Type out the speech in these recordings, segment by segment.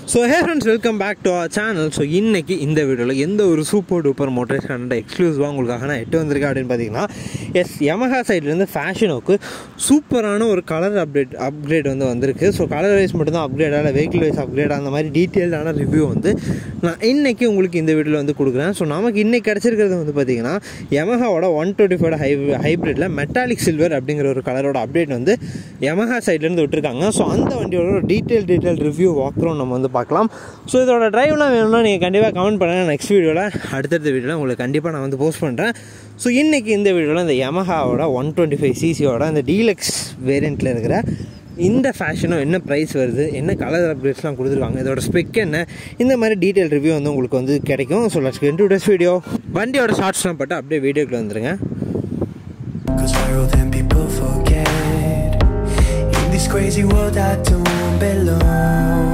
so hey friends welcome back to our channel so இன்னைக்கு இந்த வீடியோவில் எந்த ஒரு சூப்பர் டூப்பர் மோட்டர்ஸ் கண்ட எக்ஸ்க்ளூசிவாக உங்களுக்காக நான் எட்டு வந்திருக்கேன் அப்படின்னு பார்த்தீங்கன்னா எஸ் யமஹா சைட்லேருந்து ஃபேஷனுக்கு சூப்பரான ஒரு கலர் அப்டேட் அப்கிரேட் வந்து வந்திருக்கு ஸோ கலர் வைஸ் மட்டும்தான் அப்கிரேட் ஆகல வெஹிக்கிள் வைஸ் அப்கிரேட் அந்த மாதிரி டீட்டெயில்டான ரிவ்யூ வந்து நான் இன்னைக்கு உங்களுக்கு இந்த வீடியோவில் வந்து கொடுக்குறேன் ஸோ நமக்கு இன்னைக்கு கிடச்சிருக்கிறது வந்து பார்த்தீங்கன்னா யமஹாவோட ஒன் டுவெண்ட்டி ஃபோர் ஹை ஹைப்ரிட்டில் மெட்டாலிக் சில்வர் அப்படிங்கிற ஒரு கலரோட அப்டேட் வந்து யமஹா சைட்லேருந்து விட்டுருக்காங்க ஸோ அந்த வண்டியோட ஒரு டீட்டெயில் டீட்டெயில் ரிவ்யூ வாக்குறோம் நம்ம வந்து பார்க்கலாம் ஸோ இதோட டிரைவ்லாம் வேணும்னா நீங்கள் கண்டிப்பாக கமெண்ட் பண்ணுங்கள் நெக்ஸ்ட் வீடியோவில் அடுத்தடுத்த வீடியோவில் உங்களுக்கு கண்டிப்பாக நான் வந்து போஸ்ட் பண்ணுறேன் ஸோ இன்றைக்கி இந்த வீடியோவில் இந்த யமஹாவோட ஒன் டுவெண்ட்டி ஃபைவ் சிசியோட அந்த டீலக்ஸ் வேரியண்ட்டில் இருக்கிற இந்த ஃபேஷனும் என்ன ப்ரைஸ் வருது என்ன கலர் அப்டேட்ஸ்லாம் கொடுத்துருக்காங்க இதோட ஸ்பெக் என்ன இந்த மாதிரி டீட்டெயில் ரிவ்யூ வந்து உங்களுக்கு வந்து கிடைக்கும் so let's can test video வண்டியோட ஷார்ட்ஸ்லாம் பட்டு அப்படியே வீடியோக்குள்ள வந்துருங்க Cause viral then people forget In this crazy world I don't belong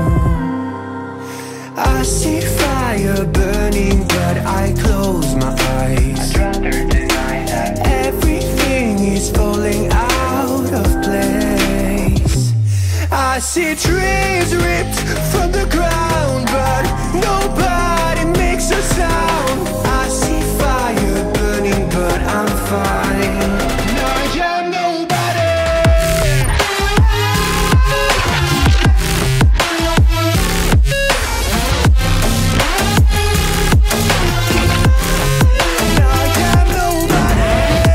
I see fire burning but I close my eyes Everything is falling out of place I see trees ripped from the ground but nobody makes a sound I see fire burning but I'm fine I am nobody I am nobody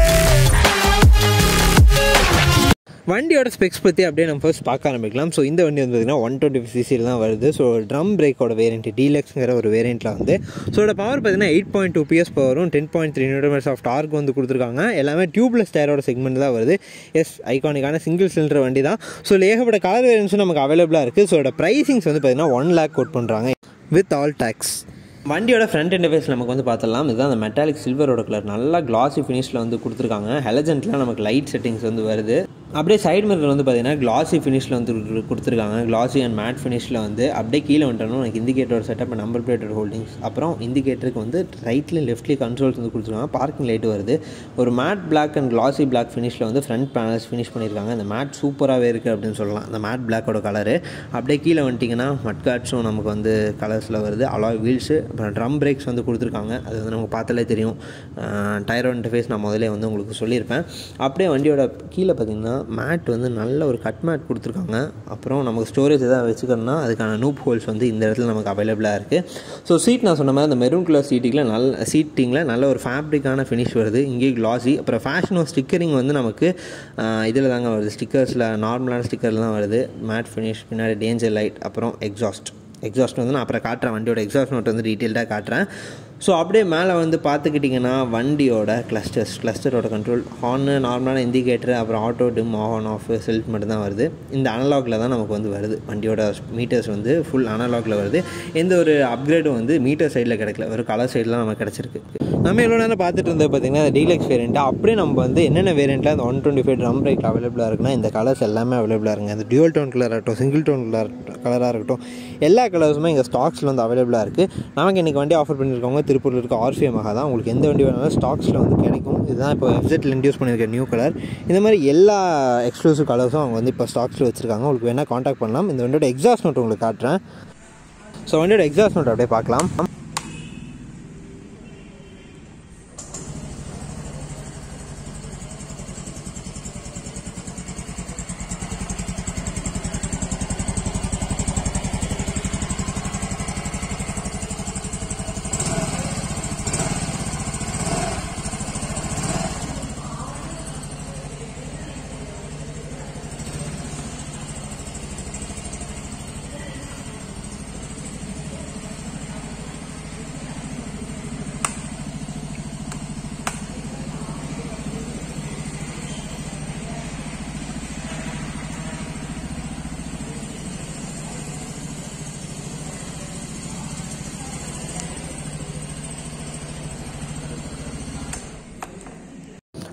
வண்டியோட specs பற்றி அப்படியே நம்ம first பார்க்க ஆரம்பிக்கலாம் so இந்த வண்டி வந்து பார்த்திங்கன்னா ஒன் டுவெண்ட்டி சிசியில் தான் வருது ஸோ ட்ரம் பிரேக்கோட வேரியன்ட் டீலக்ஸுங்கிற ஒரு வேரியண்ட்டில் வந்து ஸோ இதோட பவர் பார்த்தீங்கன்னா எயிட் பாயிண்ட் டூ பிஎஸ் பவரும் ten point three newton metres of torque வந்து கொடுத்துருக்காங்க எல்லாமே டியூப்லெஸ் டயரோட செக்மெண்ட் தான் வருது எஸ் ஐகானிக்கான சிங்கிள் சிலிண்டர் வண்டி தான் ஸோ இதில் ஏகப்பட்ட கலர் வேரியன்ஸும் நமக்கு அவைலபிளாக இருக்குது ஸோ இதோட ப்ரைசிங்ஸ் வந்து பார்த்திங்கன்னா ஒன் லேக் கோட் பண்ணுறாங்க வித் ஆல் டேக்ஸ் வண்டியோட ஃப்ரண்ட் இன்டர்ஃபேஸ் நமக்கு வந்து பார்த்துடலாம் இதுதான் அந்த மெட்டாலிக் சில்வரோட கலர் நல்லா கிளாசி ஃபினிஷில் வந்து கொடுத்துருக்காங்க ஹெலஜென்ட்டில் நமக்கு லைட் செட்டிங்ஸ் வந்து வருது அப்படியே சைடு மிரர் வந்து பார்த்தீங்கன்னா கிளாசி ஃபினிஷில் வந்து கொடு- கொடுத்துருக்காங்க கிளாசி அண்ட் மேட் ஃபினிஷில் வந்து அப்படியே கீழே வந்துட்டோம் எனக்கு indicator setup number plated holdings அப்புறம் இண்டிகேட்டருக்கு வந்து ரைட்லேயும் லெஃப்ட்லேயும் கண்ட்ரோல்ஸ் வந்து கொடுத்துருக்காங்க பார்க்கிங் லைட்டு வருது ஒரு matte black and classy black ஃபினிஷில் வந்து ஃப்ரண்ட் பேனல்ஸ் ஃபினிஷ் பண்ணியிருக்காங்க இந்த மேட் சூப்பராகவே இருக்குது அப்படின்னு சொல்லலாம் அந்த மேட் பிளாக்கோட கலரு அப்படியே கீழே வந்துட்டிங்கன்னா மட் கார்ட்ஸும் நமக்கு வந்து கலர்ஸில் வருது அலாய் வீல்ஸு அப்புறம் ட்ரம் பிரேக்ஸ் வந்து கொடுத்துருக்காங்க அது வந்து நமக்கு பார்த்தாலே தெரியும் டயரோ இன்டர்ஃபேஸ் நான் முதல்ல வந்து உங்களுக்கு சொல்லியிருப்பேன் அப்படியே வண்டியோட கீழே பார்த்தீங்கன்னா மேட் வந்து நல்ல ஒரு கட் மேட் கொடுத்துருக்காங்க அப்புறம் நமக்கு ஸ்டோரேஜ் எதாவது வச்சுக்கணும்னா அதுக்கான நூப் ஹோல்ஸ் வந்து இந்த இடத்துல நமக்கு அவைலபிளாக இருக்குது ஸோ சீட் நான் சொன்ன மாதிரி அந்த மெரூன் கலர் சீட்டிங்கில் நல்ல சீட்டிங்கில் நல்ல ஒரு ஃபேப்ரிக்கான ஃபினிஷ் வருது இங்கேயே கிளாசி அப்புறம் ஃபேஷனோ ஸ்டிக்கரிங் வந்து நமக்கு இதில் தாங்க வருது ஸ்டிக்கர்ஸில் நார்மலான ஸ்டிக்கரில் தான் வருது மேட் ஃபினிஷ் பின்னாடி டேஞ்சர் லைட் அப்புறம் எக்ஸாஸ்ட் எக்ஸாஸ்ட் வந்து நான் அப்புறம் காட்டுறேன் வண்டியோட எக்ஸாஸ்ட் நோட் வந்து டீட்டெயில்டாக காட்டுறேன் ஸோ அப்படியே மேலே வந்து பார்த்துக்கிட்டிங்கன்னா வண்டியோட கிளஸ்டர்ஸ் கிளஸ்டரோட கண்ட்ரோல் ஹார்னு நார்மலான இண்டிகேட்டர் அப்புறம் auto dim on off self மட்டும் தான் வருது இந்த அனலாகில் தான் நமக்கு வந்து வருது வண்டியோட மீட்டர்ஸ் வந்து ஃபுல் அனலாகில் வருது எந்த ஒரு அப்கிரேடும் வந்து மீட்டர் சைடில் கிடைக்கல ஒரு கலர் சைடில் நமக்கு கிடச்சிருக்கு நம்ம எவ்வளோ நேரம் பார்த்துட்டு இருந்தது பார்த்தீங்கன்னா டீலக்ஸ் வேரியண்ட் அப்படியே நம்ம வந்து என்னென்ன வேரியண்ட்டில் அந்த one twenty five drum brake அவைலபிளாக இருக்குன்னா இந்த கலர்ஸ் எல்லாமே அவைலபிளாக இருக்குங்க அந்த டியூல் டோன் கலராக இருக்கட்டும் சிங்கிள் டோன் கலர் கலராக இருக்கட்டும் எல்லா கலர்ஸுமே இங்கே ஸ்டாக்ஸில் வந்து அவைலபிளாக இருக்குது நமக்கு இன்றைக்கி வண்டி ஆஃபர் பண்ணியிருக்கவங்க திருப்பூரில் இருக்க ஆர்ஃபிஎம் மகா தான் உங்களுக்கு எந்த வண்டி வேணாலும் ஸ்டாக்ஸில் வந்து கிடைக்கும் இதுதான் இப்போ எஃப்செட்டில் இன்டியூஸ் பண்ணியிருக்க நியூ கலர் இந்த மாதிரி எல்லா எக்ஸ்க்ளூசிவ் கலர்ஸும் அவங்க வந்து இப்போ ஸ்டாக்ஸில் வச்சுருக்காங்க உங்களுக்கு வேணால் காண்டாக்ட் பண்ணலாம் இந்த வண்டியோட எக்ஸாஸ்ட் நோட் உங்களுக்கு காட்டுறேன் ஸோ வண்டியோட எக்ஸாஸ்ட் நோட் அப்படியே பார்க்கலாம்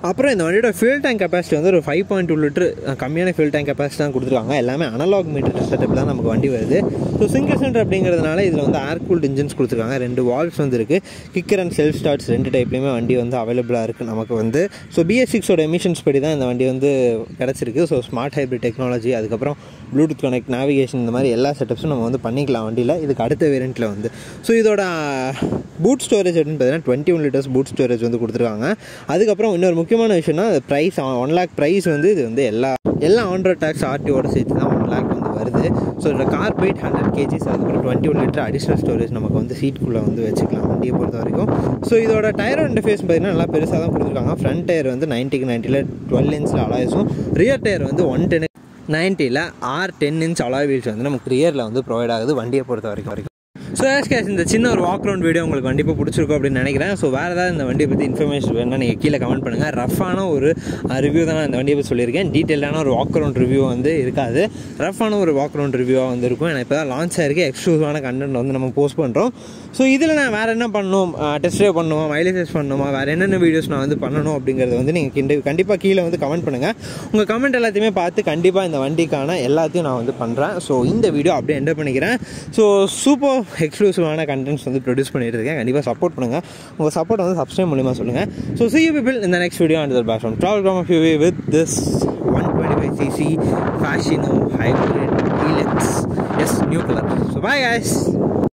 அப்புறம் இந்த வண்டியோட ஃபியூல் டேங்க் கெப்பாசிட்டி வந்து ஒரு ஃபைவ் பாயிண்ட் டூ லிட்டர் கம்மியான ஃபியூல் டேங்க் கெப்பாசிட்டி தான் கொடுத்துருக்காங்க எல்லாமே அனலாக் மீட்டர் செட்டப் தான் நமக்கு வண்டி வருது ஸோ சிங்கிள் சென்டர் அப்படிங்கிறதுனால இதில் வந்து ஏர் கூல்ட் இன்ஜின்ஸ் கொடுத்துருக்காங்க ரெண்டு வால்வ்ஸ் வந்து இருக்குது கிக்கர் அண்ட் செல்ஃப் ஸ்டார்ட்ஸ் ரெண்டு டைப்லேயுமே வண்டி வந்து அவைலபிளாக இருக்குது நமக்கு வந்து ஸோ பிஎஸ் சிக்ஸோட எமிஷன்ஸ் படி தான் இந்த வண்டி வந்து கிடச்சிருக்கு ஸோ ஸ்மார்ட் ஹைப்ரிட் டெக்னாலஜி அதுக்கப்புறம் ப்ளூடூத் கனெக்ட் நேவிகேஷன் இந்த மாதிரி எல்லா செட்டப்ஸும் நம்ம வந்து பண்ணிக்கலாம் வண்டியில் இதுக்கு அடுத்த வேரியண்ட்டில் வந்து ஸோ இதோட பூட் ஸ்டோரேஜ் அப்படின்னு பார்த்தீங்கன்னா twenty one litres boot storage வந்து கொடுத்துருக்காங்க அதுக்கப்புறம் இன்னொரு முக்கியமான விஷயம்னா ப்ரைஸ் ஒன் லேக் ப்ரைஸ் வந்து இது வந்து எல்லா எல்லா ஆண்ட்ராய்ட் டேக்ஸ் ஆர்டியோட சேர்த்து தான் ஒன் லேக் வந்து வருது ஸோ இதோட கார் வெயிட் ஹண்ட்ரட் கேஜிஸ் அதுக்கப்புறம் twenty one litre additional storage நமக்கு வந்து சீட்டுக்குள்ளே வந்து வச்சுக்கலாம் வண்டியை பொறுத்த வரைக்கும் ஸோ இதோட டயர் இன்டர்ஃபேஸ் பார்த்தீங்கன்னா நல்லா பெருசாக தான் கொடுத்துருக்காங்க ஃப்ரண்ட் டயர் வந்து நைன்ட்டிக்கு நைன்ட்டியில் டுவெல் இன்ச்சில் அலாயஸும் ரியர் டயர் வந்து ஒன் டென் நைன்ட்டியில் R ten inch alloy wheels வந்து நமக்கு ரியரில் வந்து ப்ரொவைட் ஆகுது வண்டியை பொறுத்த வரைக்கும் வரைக்கும் ஸோ கேஸ் இந்த சின்ன ஒரு வாக் ரவுண்ட் வீடியோ உங்களுக்கு கண்டிப்பாக பிடிச்சிருக்கும் அப்படின்னு நினைக்கிறேன் ஸோ வேறு ஏதாவது இந்த வண்டியை பற்றி இன்ஃபர்மேஷன் வேணும்னா நீங்கள் கீழே கமெண்ட் பண்ணுங்கள் ரஃபான ஒரு ரிவ்யூ தான் நான் இந்த வண்டியை பற்றி சொல்லியிருக்கேன் டீட்டெயிலான ஒரு வாக் ரவுண்ட் ரிவ்யூ வந்து இருக்காது ரஃபான ஒரு வாக் ரவுண்ட் ரிவ்யூவாக வந்து இருக்கும் ஏன்னா இப்போ தான் லான்ச் ஆயிருக்கு எக்ஸ்க்ளூசிவான கண்டென்ட் வந்து நம்ம போஸ்ட் பண்ணுறோம் ஸோ இதில் நான் வேறு என்ன பண்ணணும் டெஸ்ட் ட்ரைவ் பண்ணணுமா மைலேஜ் டெஸ்ட் பண்ணணுமா வேறு என்னென்ன வீடியோஸ் நான் வந்து பண்ணணும் அப்படிங்கிறத வந்து நீங்கள் கிண்டி கண்டிப்பாக கீழே வந்து கமெண்ட் பண்ணுங்கள் உங்கள் கமெண்ட் எல்லாத்தையுமே பார்த்து கண்டிப்பாக இந்த வண்டிக்கான எல்லாத்தையும் நான் வந்து பண்ணுறேன் ஸோ இந்த வீடியோ அப்படியே என்டர் பண்ணிக்கிறேன் ஸோ சூப்பர் எக்ஸ்க்ளூசிவான கண்டென்ட்ஸ் வந்து ப்ரொடியூஸ் பண்ணிட்டு இருக்கேன் கண்டிப்பாக சப்போர்ட் பண்ணுங்கள் உங்கள் சப்போர்ட் வந்து சப்ஸ்கிரைப் மூலியமாக சொல்லுங்கள் ஸோ சி யூ பீப்பிள் இந்த next video and back from travel from few with this one twenty five CC Fascino hybrid deluxe S new colour so bye guys